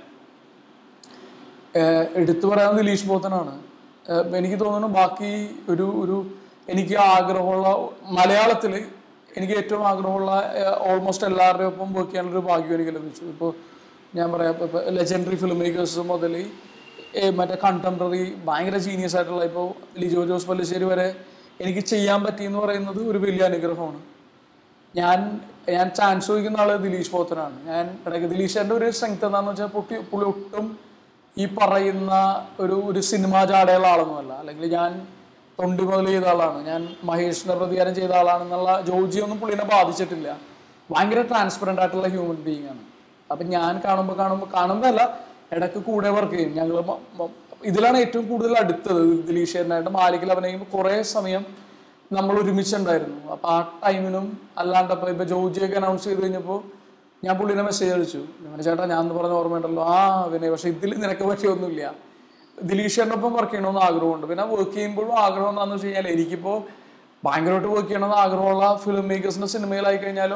ഏഹ് എടുത്തു പറയാൻ ദിലീഷ് പോത്തനാണ് ഏഹ് എനിക്ക് തോന്നുന്നു ബാക്കി ഒരു ഒരു എനിക്ക് ആഗ്രഹമുള്ള മലയാളത്തിൽ എനിക്ക് ഏറ്റവും ആഗ്രഹമുള്ള ഓൾമോസ്റ്റ് എല്ലാവരുടെയും ഒപ്പം വർക്ക് ചെയ്യാനുള്ളൊരു ഭാഗ്യം എനിക്ക് ലഭിച്ചു ഇപ്പോൾ ഞാൻ പറയാം ഇപ്പോൾ ലെജൻഡറി ഫിലിം മേക്കേഴ്സ് മുതൽ മറ്റേ കണ്ടംപററി ഭയങ്കര ജീനിയസ് ആയിട്ടുള്ള ഇപ്പോൾ ലിജോ ജോസ് പല്ലിശ്ശേരി വരെ എനിക്ക് ചെയ്യാൻ പറ്റിയെന്ന് പറയുന്നത് ഒരു വലിയ അനുഗ്രഹമാണ് ഞാൻ ഞാൻ ചാൻസ് ചോദിക്കുന്ന ആള് ദിലീഷ് പോത്തനാണ് ഞാൻ ഇടയ്ക്ക് ദിലീഷേൻ്റെ ഒരു സ്ട്രെങ്ത് എന്താണെന്ന് വെച്ചാൽ പൊട്ടി പുള്ളി ഒട്ടും ഈ പറയുന്ന ഒരു ഒരു സിനിമാ ജാടയുള്ള ആളൊന്നുമല്ല അല്ലെങ്കിൽ ഞാൻ തൊണ്ടി മുതൽ ചെയ്ത ആളാണ് ഞാൻ മഹേഷിനെ പ്രതികാരം ചെയ്ത ആളാണെന്നുള്ള ജോജിയൊന്നും പുള്ളിനെ ബാധിച്ചിട്ടില്ല ഭയങ്കര ട്രാൻസ്പെറൻ്റ് ആയിട്ടുള്ള ഹ്യൂമൻ ബീയിങ് ആണ് അപ്പം ഞാൻ കാണുമ്പോൾ കാണുമ്പോൾ കാണുമ്പോൾ അല്ല ഇടയ്ക്ക് കൂടെ വർക്ക് ചെയ്യും ഞങ്ങൾ ഇതിലാണ് ഏറ്റവും കൂടുതൽ അടുത്തത് ദിലീഷേനായിട്ട് മാലിക്കിൽ അഭിനയിക്കുമ്പോൾ കുറേ സമയം നമ്മൾ ഒരുമിച്ചുണ്ടായിരുന്നു അപ്പൊ ആ ടൈമിനും അല്ലാണ്ട് ഇപ്പൊ ഇപ്പൊ ജോജിയൊക്കെ അനൗൺസ് ചെയ്ത് കഴിഞ്ഞപ്പോൾ ഞാൻ പുള്ളിനെ മെസ്സേജ് അടിച്ചു ഞാൻ ചേട്ടാ ഞാൻ എന്ന് പറഞ്ഞ ഓർമ്മയുണ്ടല്ലോ ആ പിന്നെ പക്ഷെ ഇതിൽ നിനക്ക് പറ്റിയൊന്നുമില്ല ദിലീഷേറിനൊപ്പം വർക്ക് ചെയ്യണമെന്ന് ആഗ്രഹമുണ്ട് പിന്നെ വർക്ക് ചെയ്യുമ്പോഴും ആഗ്രഹം എന്താണെന്ന് വെച്ച് കഴിഞ്ഞാൽ എനിക്കിപ്പോൾ ഭയങ്കരമായിട്ട് വർക്ക് ചെയ്യണമെന്ന് ആഗ്രഹമുള്ള ഫിലിം മേക്കേഴ്സിന്റെ സിനിമയിലായി കഴിഞ്ഞാലും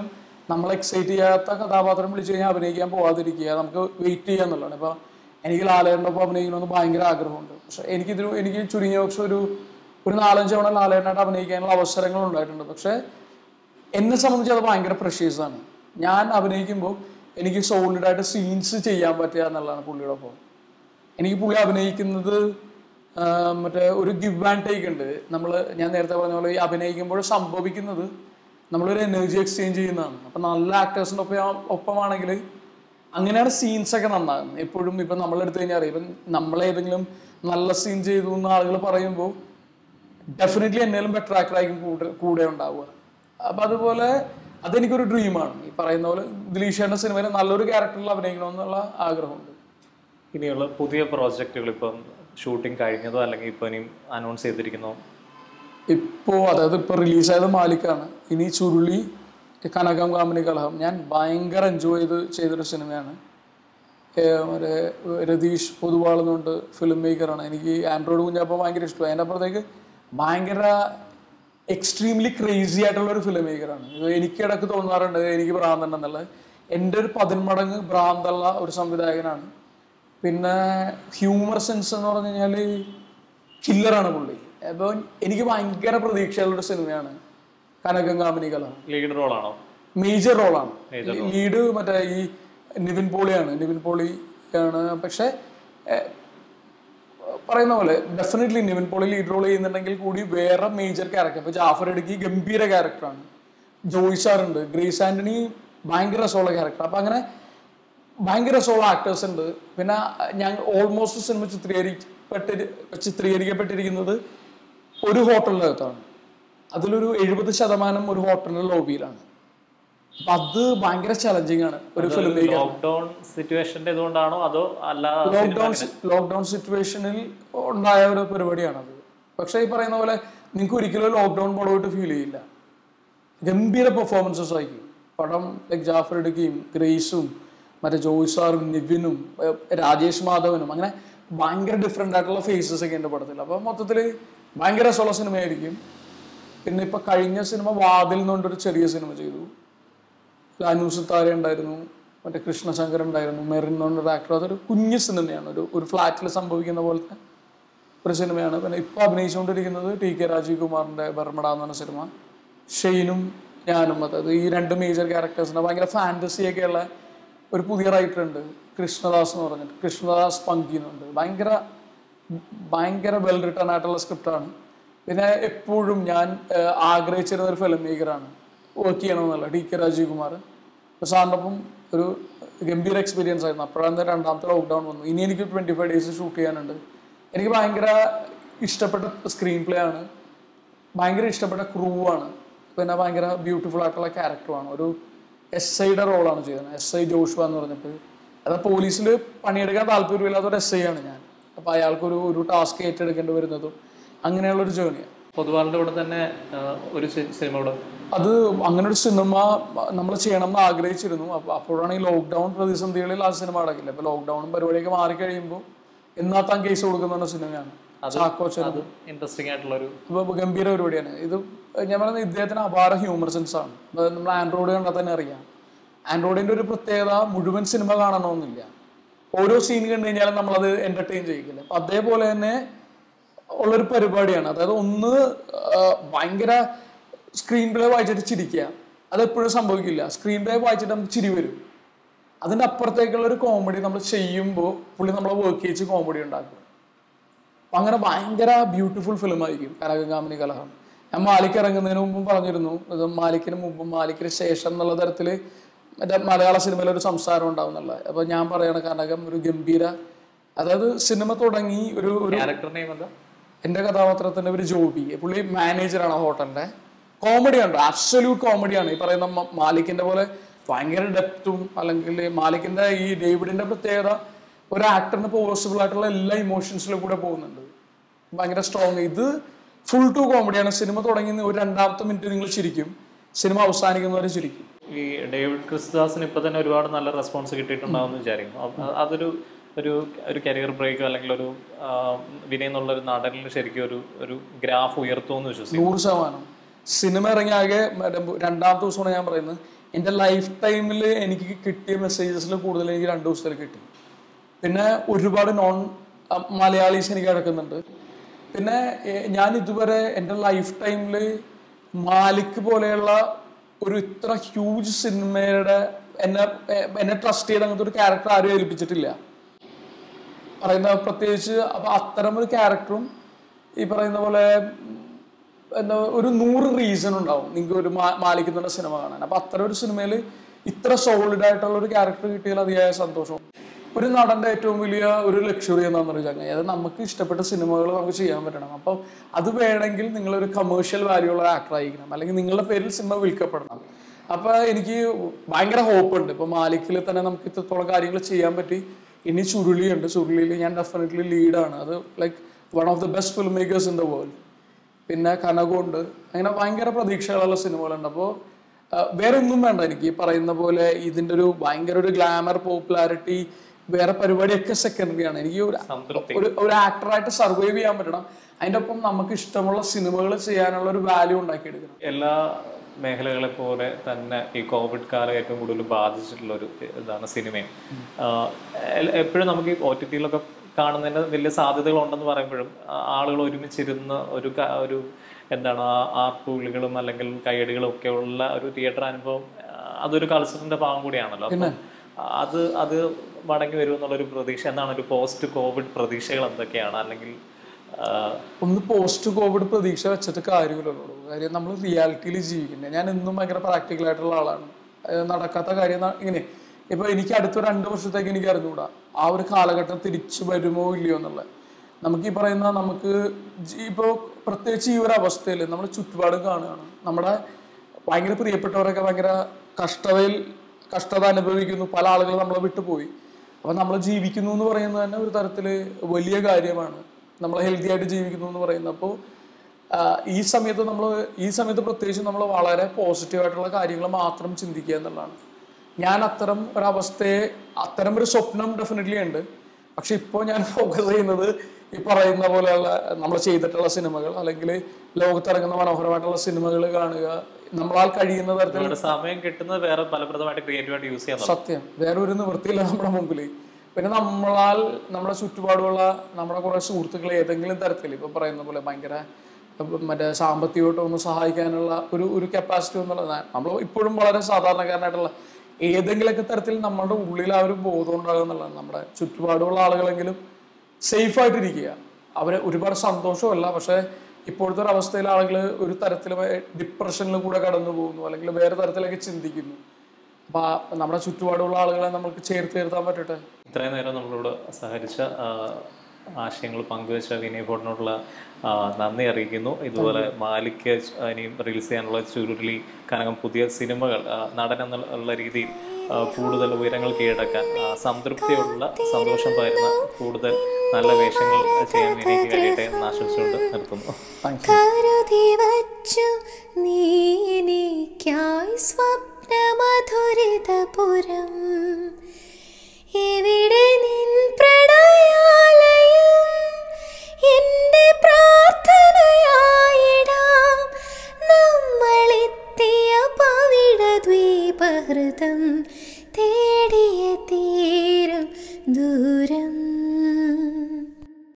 നമ്മൾ എക്സൈറ്റ് ചെയ്യാത്ത കഥാപാത്രം വിളിച്ചു കഴിഞ്ഞാൽ അഭിനയിക്കാൻ പോവാതിരിക്കുക നമുക്ക് വെയിറ്റ് ചെയ്യുക എന്നുള്ളതാണ് ഇപ്പോൾ എനിക്ക് ലാലേട്ടൻ്റെ ഒപ്പം അഭിനയിക്കണമെന്ന് ഭയങ്കര ആഗ്രഹമുണ്ട് പക്ഷെ എനിക്കിതിൽ എനിക്ക് ചുരുങ്ങിയ പക്ഷെ ഒരു ഒരു നാലഞ്ച് തവണ ലാലേട്ടനായിട്ട് അഭിനയിക്കാനുള്ള അവസരങ്ങൾ ഉണ്ടായിട്ടുണ്ട് പക്ഷേ എന്നെ സംബന്ധിച്ച് അത് ഭയങ്കര പ്രഷ്യസ് ആണ് ഞാൻ അഭിനയിക്കുമ്പോൾ എനിക്ക് സോളിഡ് ആയിട്ട് സീൻസ് ചെയ്യാൻ പറ്റുക എന്നുള്ളതാണ് പുള്ളിയുടെ ഒപ്പം എനിക്ക് പുള്ളി അഭിനയിക്കുന്നത് ആ, മറ്റേ ഒരു ഗിവ് ആൻഡ് ടേക്ക് ഉണ്ട് നമ്മൾ ഞാൻ നേരത്തെ പറഞ്ഞ പോലെ ഈ അഭിനയിക്കുമ്പോൾ സംഭവിക്കുന്നത് നമ്മളൊരു എനർജി എക്സ്ചേഞ്ച് ചെയ്യുന്നതാണ് അപ്പം നല്ല ആക്ടേഴ്സിൻ്റെ ഒപ്പം ഒപ്പമാണെങ്കിൽ അങ്ങനെയാണ് സീൻസ് ഒക്കെ നന്നാകുന്നത് എപ്പോഴും ഇപ്പം നമ്മളെടുത്ത് കഴിഞ്ഞാൽ അറിയാം ഇപ്പം നമ്മളേതെങ്കിലും നല്ല സീൻ ചെയ്തു എന്ന് ആളുകൾ പറയുമ്പോൾ ഡെഫിനറ്റ്ലി എന്നേലും ബെറ്റർ ആക്ടർ ആയിരിക്കും കൂടെ കൂടെ ഉണ്ടാവുക അപ്പം അതുപോലെ അതെനിക്കൊരു ഡ്രീമാണ് ഈ പറയുന്ന പോലെ ദിലീഷേൻ്റെ സിനിമയിൽ നല്ലൊരു ക്യാരക്ടറിൽ അഭിനയിക്കണമെന്നുള്ള ആഗ്രഹമുണ്ട്
ഇനിയുള്ള പുതിയ പ്രോജക്റ്റുകൾ ഇപ്പം ഷൂട്ടിംഗ് കഴിഞ്ഞതോ അല്ലെങ്കിൽ ഇപ്പം ഇനിയും അനൗൺസ് ചെയ്തിരിക്കുന്നോ
ഇപ്പോൾ അതായത് ഇപ്പോൾ റിലീസായത് മാലിക്കാണ് ഇനി ചുരുളി കനകം കാമിനി കലഹം ഞാൻ ഭയങ്കര എൻജോയ് ചെയ്ത് ചെയ്തൊരു സിനിമയാണ് ഏർ മറ്റേ രതീഷ് പൊതുവാൾ എന്നുകൊണ്ട് ഫിലിം മേക്കറാണ് എനിക്ക് ആൻഡ്രോയിഡ് കുഞ്ഞപ്പോൾ ഭയങ്കര ഇഷ്ടമായി അതിൻ്റെ അപ്പുറത്തേക്ക് ഭയങ്കര എക്സ്ട്രീംലി ക്രേസി ആയിട്ടുള്ള ഒരു ഫിലിം മേക്കറാണ് ഇത് എനിക്കിടക്ക് തോന്നാറുണ്ട് എനിക്ക് ഭ്രാന്തുണ്ടെന്നുള്ളത് എൻ്റെ ഒരു പതിന്മടങ്ങ് ഭ്രാന്തുള്ള ഒരു സംവിധായകനാണ് പിന്നെ ഹ്യൂമർ സെൻസ് എന്ന് പറഞ്ഞു കഴിഞ്ഞാൽ കില്ലറാണ് പുള്ളി അപ്പോൾ എനിക്ക് ഭയങ്കര പ്രതീക്ഷയുള്ളൊരു സിനിമയാണ് കനകം കാമിനി കല
ലീഡ് റോളാണോ
മേജർ റോളാണ് ലീഡ് മറ്റേ ഈ നിവിൻ പോളിയാണ് നിവിൻ പോളി ആണ് പക്ഷെ ഏഹ്, പറയുന്ന പോലെ definitely Nivin Pauly lead role ചെയ്യുന്നുണ്ടെങ്കിൽ കൂടി വേറെ മേജർ ക്യാരക്ടർ ഇപ്പൊ ജാഫർ ഇടുക്കി ഗംഭീര ക്യാരക്ടറാണ് ജോയ് സാർ ഉണ്ട് ഗ്രേസ് ആന്റണി ഭയങ്കര രസമുള്ള ക്യാരക്ടർ അപ്പൊ അങ്ങനെ ഭയങ്കര രസമുള്ള ആക്ടേഴ്സ് ഉണ്ട് പിന്നെ ഞാൻ ഓൾമോസ്റ്റ് സിനിമ ചിത്രീകരിക്കപ്പെട്ടി ചിത്രീകരിക്കപ്പെട്ടിരിക്കുന്നത് ഒരു ഹോട്ടലിനകത്താണ് അതിലൊരു എഴുപത് ശതമാനം ഒരു ഹോട്ടലിന്റെ ലോബിയിലാണ് അപ്പൊ അത് ഭയങ്കര ചലഞ്ചിങ് ആണ് ഒരു ഫിലിം
ലോക്ക്ഡൌൺ സിറ്റുവേഷന്റെ ഇതുകൊണ്ടാണോ അതോ അല്ലാതെ
ലോക്ക്ഡൌൺ ലോക്ക്ഡൌൺ സിറ്റുവേഷനിൽ ഉണ്ടായ ഒരു പരിപാടിയാണത് പക്ഷേ ഈ പറയുന്ന പോലെ നിങ്ങൾക്ക് ഒരിക്കലും ലോക്ക്ഡൌൺ പടമായിട്ട് ഫീൽ ചെയ്യില്ല ഗംഭീര പെർഫോമൻസസ് ആയിരിക്കും പടം ലൈക് ജാഫർ ഇടുക്കിയും ഗ്രേസും മറ്റേ ജോയ് സാറും നിവിനും ഏർ രാജേഷ് മാധവനും അങ്ങനെ ഭയങ്കര ഡിഫറെൻ്റ് ആയിട്ടുള്ള ഫേസസ് ഒക്കെ ഉണ്ട് പടത്തിൽ അപ്പോൾ മൊത്തത്തിൽ ഭയങ്കര രസമുള്ള സിനിമയായിരിക്കും പിന്നെ ഇപ്പൊ കഴിഞ്ഞ സിനിമ വാതിൽ എന്നുകൊണ്ടൊരു ചെറിയ സിനിമ ചെയ്തു ലാനു സിത്താര ഉണ്ടായിരുന്നു മറ്റേ കൃഷ്ണശങ്കർ ഉണ്ടായിരുന്നു മെറിൻ എന്ന് പറഞ്ഞൊരു ആക്ടർ അതൊരു കുഞ്ഞു സിനിമയാണ് ഒരു ഒരു ഫ്ലാറ്റിൽ സംഭവിക്കുന്ന പോലത്തെ ഒരു സിനിമയാണ് പിന്നെ ഇപ്പോൾ അഭിനയിച്ചുകൊണ്ടിരിക്കുന്നത് ടി കെ രാജീവ് കുമാറിൻ്റെ ബർമട എന്ന് പറഞ്ഞ സിനിമ ഷെയ്നും ഞാനും അതായത് ഈ രണ്ട് മേജർ ക്യാരക്ടേഴ്സിൻ്റെ ഭയങ്കര ഫാൻറ്റസി ഒക്കെയുള്ള ഒരു പുതിയ റൈറ്റർ ഉണ്ട് കൃഷ്ണദാസ് എന്ന് പറഞ്ഞിട്ട് കൃഷ്ണദാസ് പങ്കി എന്നുണ്ട് ഭയങ്കര ഭയങ്കര വെൽ റിട്ടേൺ ആയിട്ടുള്ള സ്ക്രിപ്റ്റാണ് പിന്നെ എപ്പോഴും ഞാൻ ഏഹ്, ആഗ്രഹിച്ചിരുന്ന ഒരു ഫിലിം മേക്കറാണ് വർക്ക് ചെയ്യണമെന്നുള്ള ടി കെ രാജീവ് കുമാർ അപ്പോൾ സാറിൻ്റെ ഒപ്പം ഒരു ഗംഭീര എക്സ്പീരിയൻസ് ആയിരുന്നു അപ്പോഴാണ് രണ്ടാമത്തെ ലോക്ക്ഡൗൺ വന്നു ഇനി എനിക്ക് ട്വൻറ്റി ഫൈവ് ഡേയ്സ് ഷൂട്ട് ചെയ്യാനുണ്ട് എനിക്ക് ഭയങ്കര ഇഷ്ടപ്പെട്ട സ്ക്രീൻ പ്ലേ ആണ് ഭയങ്കര ഇഷ്ടപ്പെട്ട ക്രൂ ആണ് പിന്നെ ഭയങ്കര ബ്യൂട്ടിഫുൾ ആയിട്ടുള്ള ക്യാരക്ടറുമാണ് ഒരു എസ് ഐയുടെ റോളാണ് ചെയ്യുന്നത് എസ് ഐ ജോഷുവ എന്ന് പറഞ്ഞിട്ട് അത് പോലീസിൽ പണിയെടുക്കാൻ താല്പര്യമില്ലാത്ത ഒരു എസ് ഐ ആണ് ഞാൻ അപ്പോൾ അയാൾക്കൊരു ഒരു ടാസ്ക് ഏറ്റെടുക്കേണ്ടി വരുന്നതും അങ്ങനെയുള്ള ഒരു ജേണിയാണ്
പൊതുവാളുടെ കൂടെ തന്നെ ആ, ഒരു സി- സിനിമ കൂടെ
അത് അങ്ങനെ ഒരു സിനിമ നമ്മൾ ചെയ്യണം എന്ന് ആഗ്രഹിച്ചിരുന്നു അപ്പോൾ അപ്പോഴാണ് ഈ ലോക്ക്ഡൗൺ പ്രതിസന്ധികളിൽ ആ സിനിമ അടക്കില്ല അപ്പോൾ ലോക്ക്ഡൗണും പരിപാടിയൊക്കെ മാറിക്കഴിയുമ്പോൾ എന്നാത്താൻ കേസ് കൊടുക്കുന്ന സിനിമയാണ് ചാക്കോച്ചൻ
അത് ഇൻട്രസ്റ്റിംഗ് ആയിട്ടുള്ള ഒരു
ഇപ്പൊ ഗംഭീര പരിപാടിയാണ് ഇത് ഞാൻ പറയുന്നത് ഇദ്ദേഹത്തിന് അപാര ഹ്യൂമർ സെൻസ് ആണ് അത് നമ്മൾ ആൻഡ്രോയിഡ് കണ്ടാൽ തന്നെ അറിയാം ആൻഡ്രോയിഡിന്റെ ഒരു പ്രത്യേകത മുഴുവൻ സിനിമ കാണണമെന്നില്ല ഓരോ സീൻ കണ്ടു കഴിഞ്ഞാലും നമ്മളത് എന്റർടൈൻ ചെയ്യിക്കില്ല അപ്പൊ അതേപോലെ തന്നെ ഉള്ളൊരു പരിപാടിയാണ് അതായത് ഒന്ന് ആ, ഭയങ്കര സ്ക്രീൻ പ്ലേ വായിച്ചിട്ട് ചിരിക്കുക അതെപ്പോഴും സംഭവിക്കില്ല സ്ക്രീൻ പ്ലേ വായിച്ചിട്ട് നമുക്ക് ചിരി വരും അതിന്റെ അപ്പുറത്തേക്കുള്ള ഒരു കോമഡി നമ്മൾ ചെയ്യുമ്പോൾ പുള്ളി നമ്മളെ വർക്ക് ചെയ്ച്ച് കോമഡി ഉണ്ടാക്കും അപ്പൊ അങ്ങനെ ഭയങ്കര ബ്യൂട്ടിഫുൾ ഫിലിം ആയിരിക്കും കനകഗാമിനി കലഹം ഞാൻ മാലിക് ഇറങ്ങുന്നതിന് മുമ്പും പറഞ്ഞിരുന്നു ഇത് മാലിക്കിന് മുമ്പും മാലിക്കിന് ശേഷം എന്നുള്ള തരത്തിൽ മറ്റേ മലയാള സിനിമയിൽ ഒരു സംസാരം ഉണ്ടാവും എന്നുള്ളത് അപ്പൊ ഞാൻ പറയണ കനകം ഒരു ഗംഭീര അതായത് സിനിമ തുടങ്ങി ഒരു ഒരു
ക്യാരക്ടർ നെയിം എന്താ
എന്റെ കഥാപാത്രത്തിന്റെ ഒരു ജോബി പുള്ളി മാനേജറാണ് ഹോട്ടലിന്റെ കോമഡി ഉണ്ട് ആബ്സല്യൂട്ട് കോമഡിയാണ് ഈ പറയുന്ന മ- മാലിക്കിന്റെ പോലെ ഭയങ്കര ഡെപ്തും അല്ലെങ്കിൽ മാലിക്കിന്റെ ഈ ഡേവിഡിന്റെ പ്രത്യേകത ഒരു ആക്ടറിന് പോസിബിൾ ആയിട്ടുള്ള എല്ലാ ഇമോഷൻസിലും കൂടെ പോകുന്നുണ്ട് ഭയങ്കര സ്ട്രോങ് ഇത് ഫുൾ ടു കോമഡിയാണ് സിനിമ തുടങ്ങി ഒരു രണ്ടാമത്തെ മിനിറ്റ് നിങ്ങൾ ചിരിക്കും സിനിമ അവസാനിക്കുന്നവരെ ചിരിക്കും
ഈ ഡേവിഡ് ക്രിസ്ദാസിന് ഇപ്പൊ തന്നെ ഒരുപാട് നല്ല റെസ്പോൺസ് കിട്ടിയിട്ടുണ്ടാവും എന്ന് വിചാരിക്കുന്നു അ- അതൊരു ഒരു ഒരു കരിയർ ബ്രേക്കോ അല്ലെങ്കിൽ ഒരു ആ, വിനയ് എന്നുള്ള ഒരു നടനിൽ ശരിക്കും ഒരു ഒരു ഗ്രാഫ് ഉയർത്തുമെന്ന് വിശ്വസിക്കുന്നു
നൂറ് ശതമാനം സിനിമ ഇറങ്ങി ആകെ മറ്റേ രണ്ടാമത്തെ ദിവസമാണ് ഞാൻ പറയുന്നത് എൻ്റെ ലൈഫ് ടൈമിൽ എനിക്ക് കിട്ടിയ മെസ്സേജസിൽ കൂടുതൽ എനിക്ക് രണ്ട് ദിവസത്തിൽ കിട്ടി പിന്നെ ഒരുപാട് നോൺ മലയാളീസ് എനിക്ക് കിടക്കുന്നുണ്ട് പിന്നെ എ- ഞാൻ ഇതുവരെ എൻ്റെ ലൈഫ് ടൈമിൽ മാലിക് പോലെയുള്ള ഒരു ഇത്ര ഹ്യൂജ് സിനിമയുടെ എന്നെ എ- എന്നെ ട്രസ്റ്റ് ചെയ്ത് അങ്ങനത്തെ ഒരു ക്യാരക്ടർ ആരും ഏൽപ്പിച്ചിട്ടില്ല പറയുന്ന പ്രത്യേകിച്ച് അപ്പൊ അത്തരം ഒരു ക്യാരക്ടറും ഈ പറയുന്ന പോലെ ഉം, എന്താ ഒരു നൂറ് റീസൺ ഉണ്ടാവും നിങ്ങൾക്ക് ഒരു മാ- മാലിക് എന്നുള്ള സിനിമ കാണാൻ അപ്പൊ അത്തരം ഒരു സിനിമയിൽ ഇത്ര സോളിഡ് ആയിട്ടുള്ള ഒരു ക്യാരക്ടർ കിട്ടിയാൽ അതിയായ സന്തോഷം ഒരു നടന്റെ ഏറ്റവും വലിയ ഒരു ലക്ഷറി എന്താണെന്ന് വെച്ചാൽ അത് നമുക്ക് ഇഷ്ടപ്പെട്ട സിനിമകൾ നമുക്ക് ചെയ്യാൻ പറ്റണം അപ്പോൾ അത് വേണമെങ്കിൽ നിങ്ങളൊരു കമേഴ്ഷ്യൽ വാല്യൂ ഉള്ള ആക്ടർ ആയിരിക്കണം അല്ലെങ്കിൽ നിങ്ങളുടെ പേരിൽ സിനിമ വിൽക്കപ്പെടണം അപ്പൊ എനിക്ക് ഭയങ്കര ഹോപ്പ് ഉണ്ട് ഇപ്പൊ മാലിക്കിൽ തന്നെ നമുക്ക് ഇത്രത്തോളം കാര്യങ്ങൾ ചെയ്യാൻ പറ്റി ഇനി ചുരുളിയുണ്ട് ചുരുളിയിൽ ഞാൻ ഡെഫിനറ്റ്ലി ലീഡാണ് അത് like one of the best film makers in the world പിന്നെ കനകമുണ്ട് അങ്ങനെ ഭയങ്കര പ്രതീക്ഷകളുള്ള സിനിമകളുണ്ട് അപ്പോൾ വേറെ ഒന്നും വേണ്ട എനിക്ക് ഈ പറയുന്ന പോലെ ഇതിന്റെ ഒരു ഭയങ്കര ഒരു ഗ്ലാമർ പോപ്പുലാരിറ്റി വേറെ പരിപാടിയൊക്കെ സെക്കൻഡറി ആണ് എനിക്ക് ഒരു
സംതൃപ്തി
ഒരു ഒരു ആക്ടറായിട്ട് സർവൈവ് ചെയ്യാൻ പറ്റണം അതിൻ്റെ ഒപ്പം നമുക്ക് ഇഷ്ടമുള്ള സിനിമകൾ ചെയ്യാനുള്ള ഒരു വാല്യൂ ഉണ്ടാക്കിയെടുക്കണം
എല്ലാ മേഖലകളെ പോലെ തന്നെ ഈ കോവിഡ് കാലം ഏറ്റവും കൂടുതൽ ബാധിച്ചിട്ടുള്ള ഒരു ഇതാണ് സിനിമയും എപ്പോഴും നമുക്ക് ഈ ഒ ടി ടിയിലൊക്കെ കാണുന്നതിന് വലിയ സാധ്യതകൾ ഉണ്ടെന്ന് പറയുമ്പോഴും ആ, ആളുകൾ ഒരുമിച്ചിരുന്ന് ഒരു ക- ഒരു എന്താണ് ആ ആർപ്പുവിളികളും അല്ലെങ്കിൽ കയ്യടികളും ഒക്കെ ഉള്ള ഒരു തിയേറ്റർ അനുഭവം ആ, അതൊരു കൾച്ചറിന്റെ ഭാഗം കൂടിയാണല്ലോ അപ്പം അത് അത് മടങ്ങി വരും എന്നുള്ളൊരു പ്രതീക്ഷ എന്താണ് ഒരു പോസ്റ്റ് കോവിഡ് പ്രതീക്ഷകൾ എന്തൊക്കെയാണ് അല്ലെങ്കിൽ ആ,
ഒന്ന് പോസ്റ്റ് കോവിഡ് പ്രതീക്ഷ വെച്ചിട്ട് കാര്യമില്ലല്ലോ കാര്യം നമ്മൾ റിയാലിറ്റിയിൽ ജീവിക്കുന്നത് ഞാൻ എന്നും ഭയങ്കര പ്രാക്ടിക്കൽ ആയിട്ടുള്ള ആളാണ് അത് നടക്കാത്ത കാര്യം ന- ഇങ്ങനെ ഇപ്പൊ എനിക്ക് അടുത്ത രണ്ട് വർഷത്തേക്ക് എനിക്ക് അറിഞ്ഞുകൂടാ ആ ഒരു കാലഘട്ടം തിരിച്ചു വരുമോ ഇല്ലയോ എന്നുള്ളത് നമുക്ക് ഈ പറയുന്ന നമുക്ക് ജി- ഇപ്പൊ പ്രത്യേകിച്ച് ഈ ഒരു അവസ്ഥയിൽ നമ്മൾ ചുറ്റുപാട് കാണുകയാണ് നമ്മുടെ ഭയങ്കര പ്രിയപ്പെട്ടവരൊക്കെ ഭയങ്കര കഷ്ടതയിൽ കഷ്ടത അനുഭവിക്കുന്നു പല ആളുകൾ നമ്മളെ വിട്ടുപോയി അപ്പൊ നമ്മൾ ജീവിക്കുന്നു എന്ന് പറയുന്നത് തന്നെ ഒരു തരത്തില് വലിയ കാര്യമാണ് നമ്മൾ ഹെൽത്തി ആയിട്ട് ജീവിക്കുന്നു എന്ന് പറയുന്നത് അപ്പോൾ ഈ സമയത്ത് നമ്മൾ ഈ സമയത്ത് പ്രത്യേകിച്ച് നമ്മൾ വളരെ പോസിറ്റീവ് ആയിട്ടുള്ള കാര്യങ്ങൾ മാത്രം ചിന്തിക്കുക എന്നുള്ളതാണ് ഞാൻ അത്തരം ഒരവസ്ഥയെ അത്തരം ഒരു സ്വപ്നം ഡെഫിനറ്റ്ലി ഉണ്ട് പക്ഷെ ഇപ്പോൾ ഞാൻ ഫോക്കസ് ചെയ്യുന്നത് ഈ പറയുന്ന പോലെയുള്ള നമ്മൾ ചെയ്തിട്ടുള്ള സിനിമകൾ അല്ലെങ്കിൽ ലോകത്തിറങ്ങുന്ന മനോഹരമായിട്ടുള്ള സിനിമകൾ കാണുക നമ്മളാൽ കഴിയുന്ന തരത്തിൽ
ഒരുപാട് സമയം കിട്ടുന്നത് വേറെ ഫലപ്രദമായിട്ട് ക്രിയേറ്റീവായിട്ട് യൂസ് ചെയ്യാൻ
സത്യം വേറെ ഒരു നിവൃത്തിയില്ല നമ്മുടെ മുമ്പിൽ പിന്നെ നമ്മളാൽ നമ്മുടെ ചുറ്റുപാടുള്ള നമ്മുടെ കുറെ സുഹൃത്തുക്കൾ ഏതെങ്കിലും തരത്തിൽ ഇപ്പൊ പറയുന്ന പോലെ ഭയങ്കര ഇപ്പൊ മറ്റേ സാമ്പത്തികമായിട്ട് ഒന്ന് സഹായിക്കാനുള്ള ഒരു ഒരു കപ്പാസിറ്റി ഒന്നുള്ളത് നമ്മൾ ഇപ്പോഴും വളരെ സാധാരണക്കാരനായിട്ടുള്ള ഏതെങ്കിലുമൊക്കെ തരത്തിൽ നമ്മുടെ ഉള്ളിൽ ആ ഒരു ബോധം ഉണ്ടാകുക എന്നുള്ളതാണ് നമ്മുടെ ചുറ്റുപാടുള്ള ആളുകളെങ്കിലും സേഫ് ആയിട്ടിരിക്കുക അവരെ ഒരുപാട് സന്തോഷമല്ല പക്ഷെ ഇപ്പോഴത്തെ ഒരു അവസ്ഥയിൽ ആളുകൾ ഒരു തരത്തിൽ ഡിപ്രഷനിൽ കൂടെ കടന്നു പോകുന്നു അല്ലെങ്കിൽ വേറെ തരത്തിലേക്ക് ചിന്തിക്കുന്നു അപ്പൊ ആ നമ്മുടെ ചുറ്റുപാടുള്ള ആളുകളെ നമുക്ക് ചേർത്ത് നിർത്താൻ പറ്റട്ടെ
ഇത്രയും നേരം നമ്മളോട് സഹകരിച്ച ആ, ആശയങ്ങൾ പങ്കുവച്ച വിനയ് ഫോർട്ടിനോടുള്ള ആ, നന്ദി അറിയിക്കുന്നു ഇതുപോലെ മാലിക്ക് ഇനിയും റിലീസ് ചെയ്യാനുള്ള ചുരുളി കനകം പുതിയ സിനിമകൾ ആ, നടൻ എന്നുള്ള രീതിയിൽ ആ, കൂടുതൽ ഉയരങ്ങൾ കീഴടക്കാൻ ആ, സംതൃപ്തിയുള്ള സന്തോഷം പകരുന്ന കൂടുതൽ നല്ല വേഷങ്ങൾ ചെയ്യാൻ വിനയ്ക്ക് കഴിയട്ടെ എന്ന് ആശംസിച്ചുകൊണ്ട് നിർത്തുന്നു
താങ്ക്
കരുതി വച്ചു നീനിക്കായി സ്വപ്നമധുരിതപുരം ഇവിടെ നിൻ പ്രണയാ